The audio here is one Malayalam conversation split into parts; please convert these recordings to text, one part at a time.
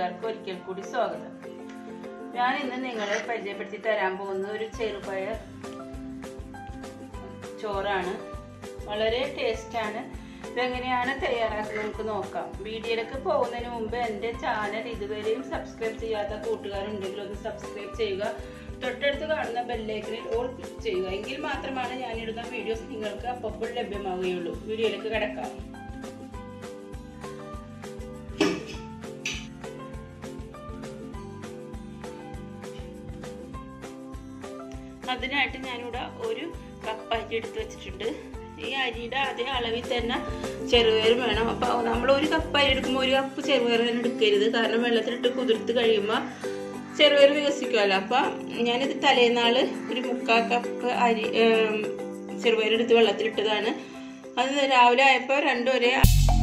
കൂട്ടുകാർക്ക് ഒരിക്കൽ കൂടി സ്വാഗതം ഞാൻ ഇന്ന് നിങ്ങളെ പരിചയപ്പെടുത്തി തരാൻ പോകുന്ന ഒരു ചെറുപയർ ചോറാണ് വളരെ ടേസ്റ്റാണ് ഇതെങ്ങനെയാണ് തയ്യാറാക്കുന്നത് നമുക്ക് നോക്കാം വീഡിയോയിലേക്ക് പോകുന്നതിന് മുമ്പ് എൻ്റെ ചാനൽ ഇതുവരെയും സബ്സ്ക്രൈബ് ചെയ്യാത്ത കൂട്ടുകാരുണ്ടെങ്കിൽ ഒന്ന് സബ്സ്ക്രൈബ് ചെയ്യുക തൊട്ടടുത്ത് കാണുന്ന ബെല്ലൈക്കനിൽ ഓൾ ക്ലിക്ക് ചെയ്യുക എങ്കിൽ മാത്രമാണ് ഞാനിടുന്ന വീഡിയോസ് നിങ്ങൾക്ക് അപ്പോൾ ലഭ്യമാവുകയുള്ളൂ വീഡിയോയിലേക്ക് കിടക്കാം അതിനായിട്ട് ഞാനിവിടെ ഒരു കപ്പ് അരി എടുത്ത് വെച്ചിട്ടുണ്ട് ഈ അരിയുടെ അതേ അളവിൽ തന്നെ ചെറുപയർ വേണം അപ്പോൾ നമ്മൾ ഒരു കപ്പ് അരി എടുക്കുമ്പോൾ ഒരു കപ്പ് ചെറുപയർ തന്നെ എടുക്കരുത് കാരണം വെള്ളത്തിലിട്ട് കുതിർത്ത് കഴിയുമ്പോൾ ചെറുപയർ വികസിക്കുമല്ലോ അപ്പം ഞാനിത് തലേന്നാൾ ഒരു മുക്കാൽ കപ്പ് അരി ചെറുപയർ എടുത്ത് വെള്ളത്തിലിട്ടതാണ് അത് രാവിലെ ആയപ്പോൾ രണ്ടും ഒരേ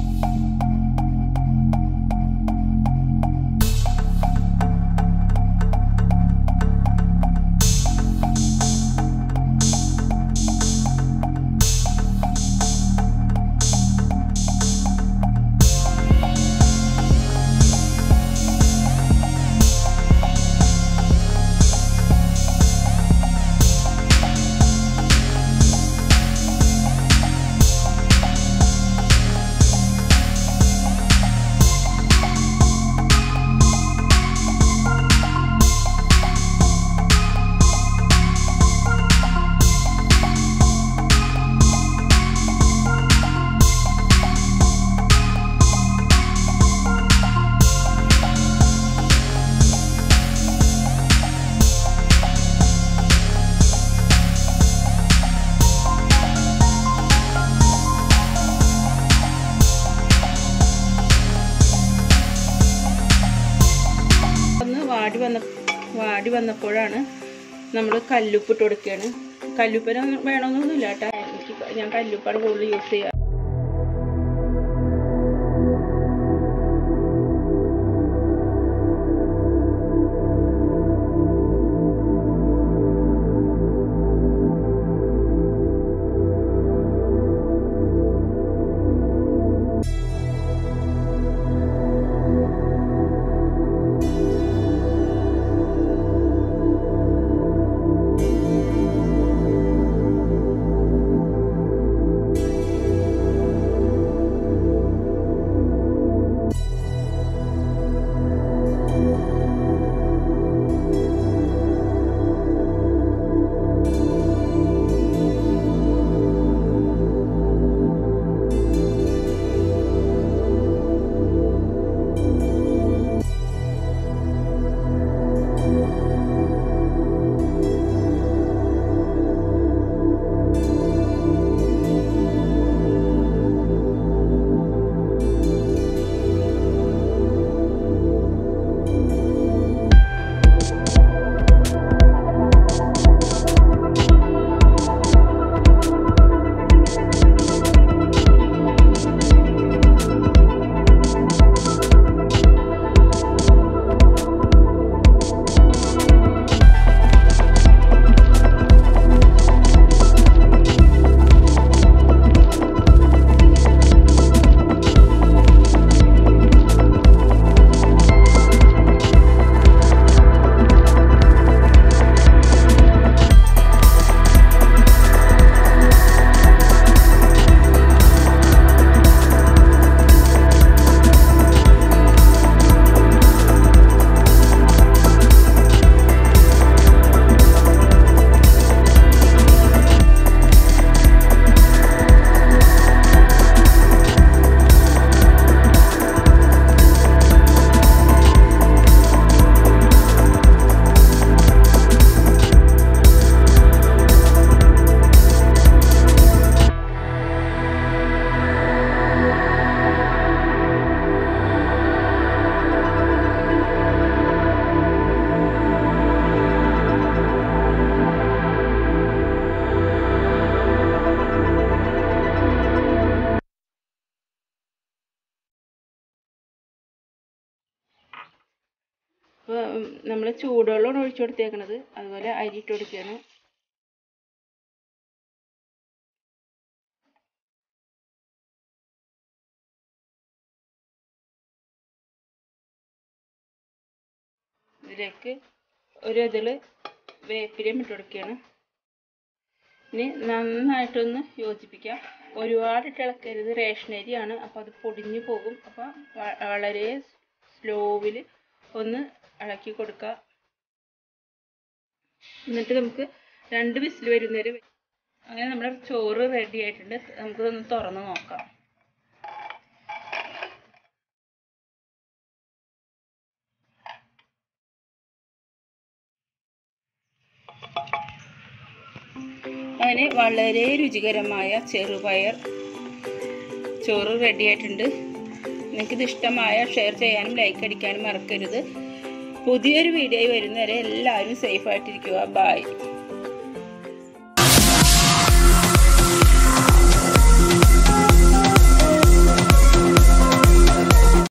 ഒന്ന് വാടി വന്ന വാടി വന്നപ്പോഴാണ് നമ്മൾ കല്ലുപ്പ് ഇട്ട് കൊടുക്കുകയാണ് കല്ലുപ്പന വേണമെന്നൊന്നുമില്ല കേട്ടോ എനിക്ക് ഞാൻ കല്ലുപ്പാണ് കൂടുതൽ യൂസ് ചെയ്യുക അപ്പോൾ നമ്മൾ ചൂടുവെള്ളമാണ് ഒഴിച്ചു കൊടുത്തേക്കണത് അതുപോലെ അരി ഇട്ട് കൊടുക്കുകയാണ് ഇതിലേക്ക് ഒരു ഇതിൽ വേപ്പിലയും ഇട്ട് കൊടുക്കുകയാണ് ഇനി നന്നായിട്ടൊന്ന് യോജിപ്പിക്കാം ഒരുപാട് ഇട്ട് ഇളക്കരുത് റേഷൻ അരിയാണ് അപ്പോൾ അത് പൊടിഞ്ഞു പോകും അപ്പോൾ വളരെ സ്ലോവിൽ ഒന്ന് ഇളക്കി കൊടുക്കുക എന്നിട്ട് നമുക്ക് രണ്ട് വിസിൽ വരുന്നവരെ വെ- അങ്ങനെ നമ്മുടെ ചോറ് റെഡി ആയിട്ടുണ്ട് നമുക്കിതൊന്ന് തുറന്ന് നോക്കാം അങ്ങനെ വളരെ രുചികരമായ ചെറുപയർ ചോറ് റെഡി ആയിട്ടുണ്ട് നിങ്ങൾക്കിത് ഇഷ്ടമായ ഷെയർ ചെയ്യാനും ലൈക്ക് അടിക്കാനും മറക്കരുത് പുതിയൊരു വീഡിയോ വരുന്നവരെ എല്ലാവരും സേഫായിട്ടിരിക്കുക ബായ്